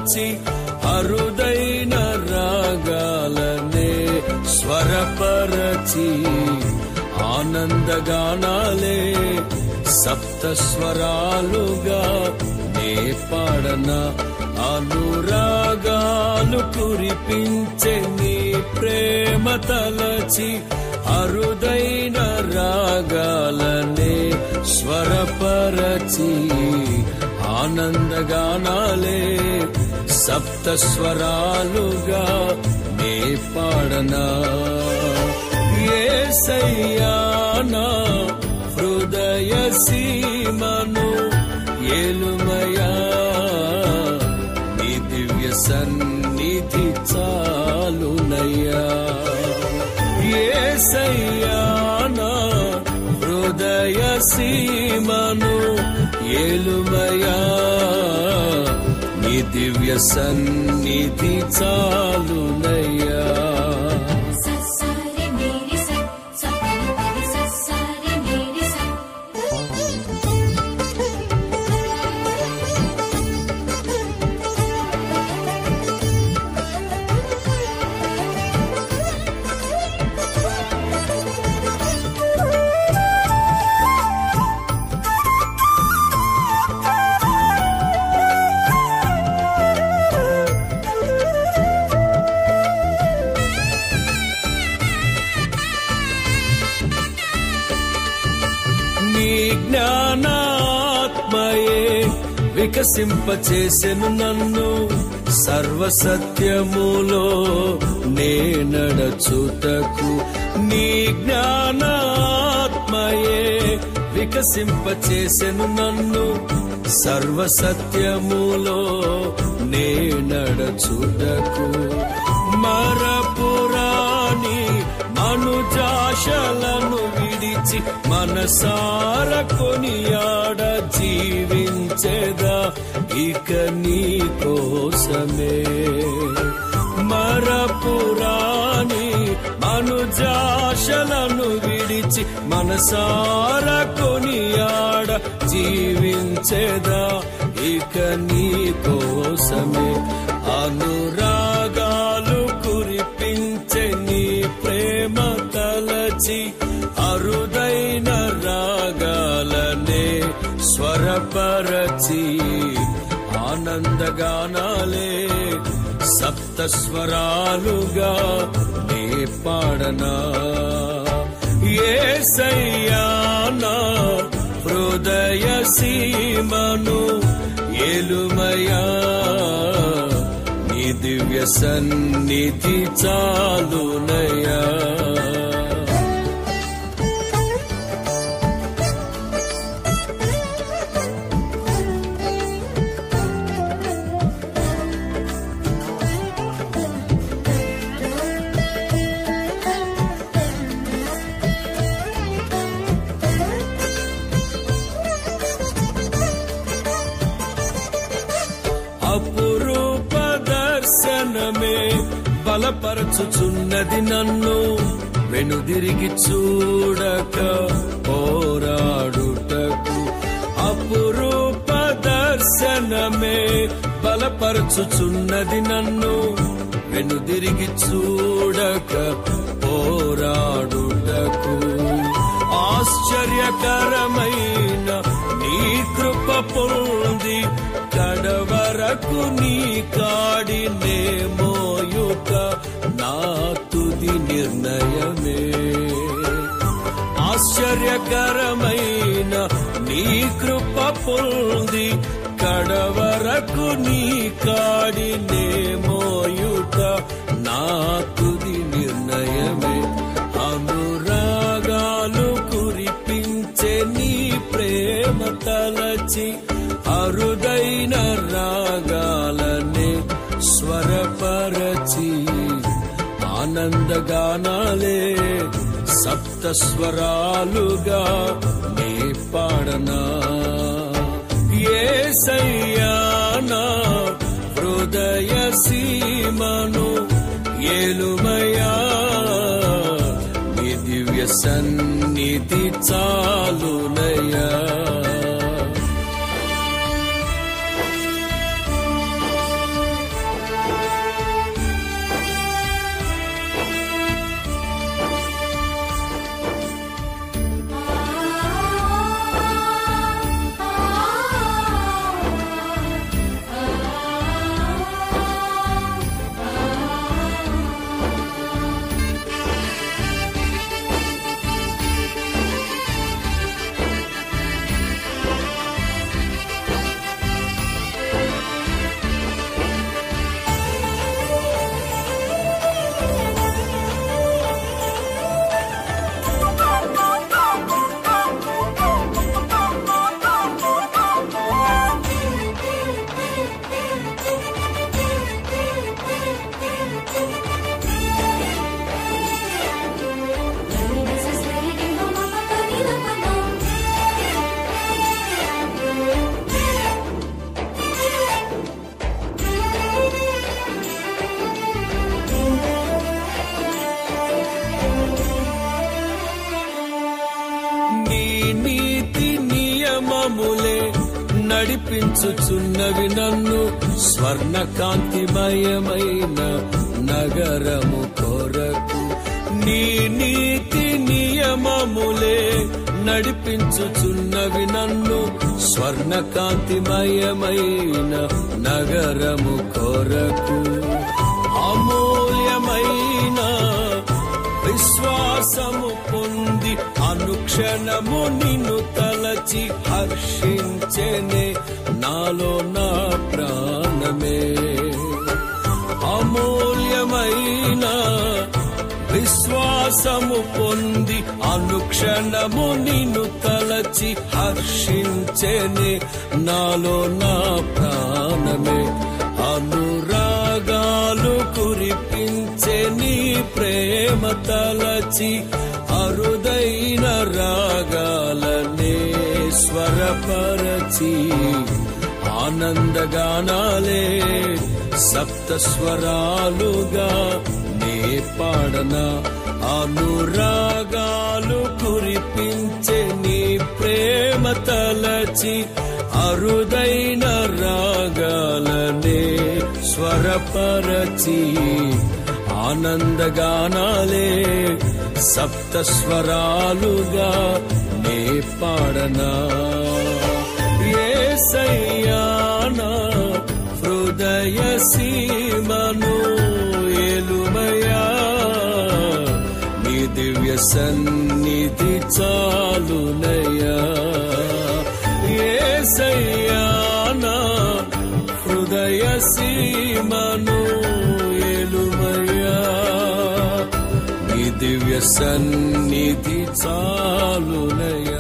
తలచి అరుదైన రాగాలనే స్వరపరచి ఆనందగానాలే సప్త స్వరాలుగా నే పాడన అనురాగాలు కురిపించే నీ ప్రేమ తలచి అరుదైన రాగాలనే స్వరపరచి ఆనందగానాలే సప్త స్వరాలుగా నే పాడనా ఏసయ్యానా హృదయ సీమను ఏలుమయా నీ దివ్య సన్నిధి చాలునయ్యా ఏసయ్యానా హృదయ సీమను ఏలుమయా నీ దివ్య సన్నిధి చాలునయ్యా సస్సారి మేరి స సపరి సస్సారి మేరి స నీ జ్ఞానాత్మయే వికసింపచేసెను నన్ను సర్వసత్యములో నే నడచుటకు నీ జ్ఞానాత్మయే వికసింపచేసెను నన్ను సర్వసత్యములో నే నడచుటకు మరపురాని మనుజాశలను విడిచి మనసార కొనియాడ జీవించేదా ఇక నీ కోసమే మరపురాని మనుజాశలను విడిచి మనసార కొనియాడ జీవించేదా ఇక నీ కోసమే అనురాగాలు కురిపించే నీ ప్రేమ తలచి అరుదైన రాగాలనే స్వరపరచి ఆనందగానాలే సప్త స్వరాలుగా నే పాడనా ఏసయ్యానా హృదయ సీమను ఏలుమయా నీ దివ్య సన్నిధి చాలునయా అపురూప దర్శనమే బలపరచుచున్నది నన్ను వెనుదిరిగి చూడక పోరాడుటకు అపురూప దర్శనమే బలపరచుచున్నది నన్ను వెనుదిరిగి చూడక పోరాడుటకు ఆశ్చర్యకరమైన నీ కృప పొంది కడవరకు నీ కాడినే మోయుట నా తుది నిర్ణయమే ఆశ్చర్యకరమైన నీ కృప పొంది కడవరకు నీ కాడినే మోయుట నా తుది నిర్ణయమే అనురాగాలు కురిపించే నీ ప్రేమ తలచి అరుదైన రాగాలనే స్వరపరచి ఆనందగానాలే సప్త స్వరాలుగా నే పాడనా ఏసయ్యానా హృదయ సీమను ఏలుమయా నీ దివ్య సన్నిధి చాలునయా నడిపించుచున్నవి నన్ను స్వర్ణ కాంతిమయమైన నగరము కొరకు నీ నీతి నియమములే నడిపించుచున్నవి నన్ను స్వర్ణ కాంతిమయమైన నగరము కొరకు అమూల్యమైన విశ్వాసము పొంది అనుక్షణము నిన్ను తలచి హర్షించెనే నాలో నా ప్రాణమే అమూల్యమైన విశ్వాసము పొంది అనుక్షణము నిన్ను తలచి హర్షించెనే నాలో నా ప్రాణమే అనురాగాలు కురిపించే నీ ప్రేమ తలచి అరుదైన రాగాలనే స్వరపరచి ఆనందగానాలే సప్త స్వరాలుగా నే పాడన అనురాగాలు కురిపించే నీ ప్రేమ తలచి అరుదైన రాగాలనే స్వరపరచి ఆనందగానాలే సప్త స్వరాలుగా నే పాడనా ఏసయ్యానా హృదయ సీమను ఎలుమయా నీ దివ్య సన్నిధి చాలునయా ఏసయ్యానా హృదయ సీమను ఎలుమయా నీ దివ్య సన్నిధి చాలునయా